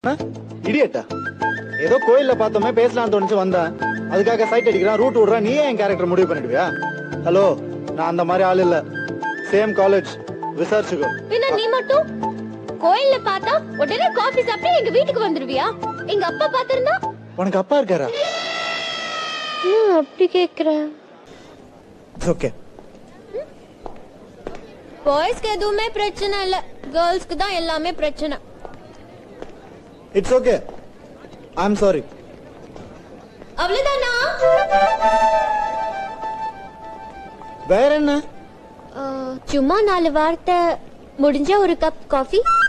இடியட்டா ஏதோ கோயில்ல பார்த்தோமே பேசலாம் தோணுச்சு வந்தேன் அதுக்காக சைட் அடிக்கிறான் ரூட் விடுறான் நீயே என் கேரக்டர் முடிவு பண்ணிடுவியா ஹலோ நான் அந்த மாதிரி ஆள் இல்ல சேம் காலேஜ் விசாரிச்சுக்கோ பின்ன நீ மட்டும் கோயில்ல பார்த்தா உடனே காஃபி சாப்பிட்டு எங்க வீட்டுக்கு வந்துருவியா எங்க அப்பா பாத்திருந்தா உனக்கு அப்பா இருக்காரா அப்படி கேக்குற ஓகே பாய்ஸ்க்கு எதுவுமே பிரச்சனை இல்ல கேர்ள்ஸ்க்கு தான் எல்லாமே பிரச்சனை it's okay I am sorry அவ்வளவுதானா வேற என்ன சும்மா நாலு வார்த்தை முடிஞ்ச ஒரு கப் காஃபி